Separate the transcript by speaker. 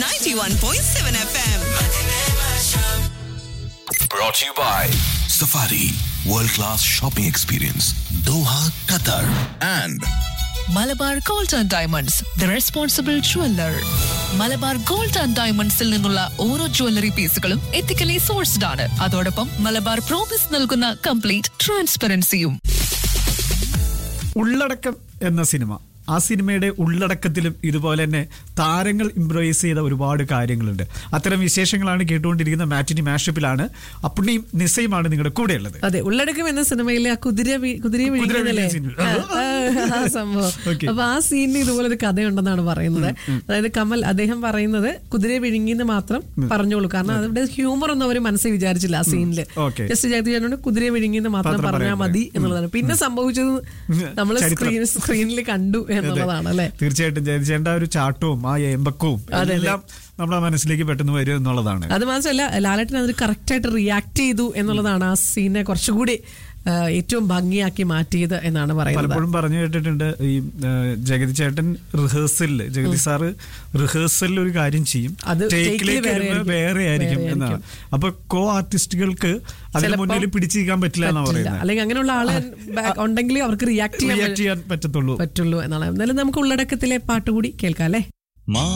Speaker 1: 91.7 FM.
Speaker 2: Brought to you by Safari World Class Shopping Experience Doha, Qatar and
Speaker 3: Malabar gold and diamonds the responsible jeweller Malabar gold and ഡയമണ്ട്സിൽ നിന്നുള്ള ഓരോ jewellery പീസുകളും ethically sourced ആണ് അതോടൊപ്പം Malabar promise നൽകുന്ന complete ട്രാൻസ്പെറൻസിയും
Speaker 4: ഉള്ളടക്കം എന്ന സിനിമ ആ സിനിമയുടെ ഉള്ളടക്കത്തിലും ഇതുപോലെ തന്നെ താരങ്ങൾ ഇംപ്രൈസ് ചെയ്ത ഒരുപാട് കാര്യങ്ങളുണ്ട് അത്തരം വിശേഷങ്ങളാണ് കേട്ടുകൊണ്ടിരിക്കുന്ന മാറ്റിനി മാഷപ്പിലാണ് അപ്പുണ്ണിയും നിസയുമാണ് നിങ്ങളുടെ കൂടെയുള്ളത്
Speaker 5: അതെ ഉള്ളടക്കം എന്ന സിനിമയിലെ ആ കുതിര വി- കുതിരയെ
Speaker 4: കുതിര
Speaker 5: വിഴുങ്ങുന്നല്ലേ
Speaker 4: വിഴുങ്ങുന്ന
Speaker 5: ആ, ആ, ആ സംഭവം
Speaker 4: Okay.
Speaker 5: അപ്പൊ ആ സീനിൽ ഇതുപോലെ ഒരു കഥയുണ്ടെന്നാണ് പറയുന്നത് അതായത് കമൽ അദ്ദേഹം പറയുന്നത് കുതിരയെ വിഴുങ്ങിന്ന് മാത്രം പറഞ്ഞോളൂ കാരണം അവിടെ ഹ്യൂമർ ഒന്നും അവർ മനസ്സിൽ വിചാരിച്ചില്ല ആ സീനില്
Speaker 4: Okay.
Speaker 5: ജസ്റ്റ് ജഗതിചേട്ടനോട് കുതിരയെ വിഴുങ്ങിന്ന് മാത്രം
Speaker 4: മാത്രം
Speaker 5: പറഞ്ഞാൽ
Speaker 4: പറയാൻ
Speaker 5: മതി എന്നുള്ളതാണ് പിന്നെ സംഭവിച്ചത് നമ്മൾ
Speaker 4: ചരിത്രം.
Speaker 5: സ്ക്രീൻ സ്ക്രീനിൽ കണ്ടു എന്നുള്ളതാണ് അല്ലെ
Speaker 4: തീർച്ചയായിട്ടും ജയചേണ്ട ആ ഒരു ചാട്ടവും ആ ഏമ്പക്കവും
Speaker 5: അതെ.
Speaker 4: എല്ലാം നമ്മുടെ മനസ്സിലേക്ക് പെട്ടെന്ന് വരും എന്നുള്ളതാണ്
Speaker 5: അത് മാത്രമല്ല ലാലേട്ടൻ അതിന് കറക്റ്റ് ആയിട്ട് റിയാക്ട് ചെയ്തു എന്നുള്ളതാണ് ആ സീനെ കുറച്ചുകൂടി ആ, ഏറ്റവും ഭംഗിയാക്കി മാറ്റിയത് എന്നാണ് പറയുന്നത്
Speaker 4: പലപ്പോഴും പറഞ്ഞു കേട്ടിട്ടുണ്ട് ഈ ആ, ജഗതി ചേട്ടൻ റിഹേഴ്സലില് ജഗതി സാറ് റിഹേഴ്സലിൽ ഒരു കാര്യം ചെയ്യും
Speaker 5: അത്
Speaker 4: ടേക്കിലേക്ക്
Speaker 5: take ല് വേറെ
Speaker 4: വരുമ്പോൾ
Speaker 5: ആയിരിക്കും.
Speaker 4: വേറെ ആയിരിക്കും
Speaker 5: വേറെ
Speaker 4: എന്നാണ് അപ്പൊ കോ ആർട്ടിസ്റ്റുകൾക്ക് അതിന്
Speaker 5: ചിലപ്പം
Speaker 4: മുന്നിൽ പിടിച്ചിരിക്കാൻ പറ്റില്ല എന്നാ
Speaker 5: പറ്റില്ല.
Speaker 4: പറയുന്നത്
Speaker 5: അല്ലെങ്കിൽ അങ്ങനെയുള്ള ആള് back ഉണ്ടെങ്കിൽ അവർക്ക് റിയാക്ട് ചെയ്യാൻ
Speaker 4: റിയാക്ട് ചെയ്യാൻ പറ്റത്തുള്ളൂ
Speaker 5: പറ്റുള്ളൂ എന്നാണ് എന്നാലും നമുക്ക് ഉള്ളടക്കത്തിലെ പാട്ട് കൂടി കേൾക്കാം അല്ലേ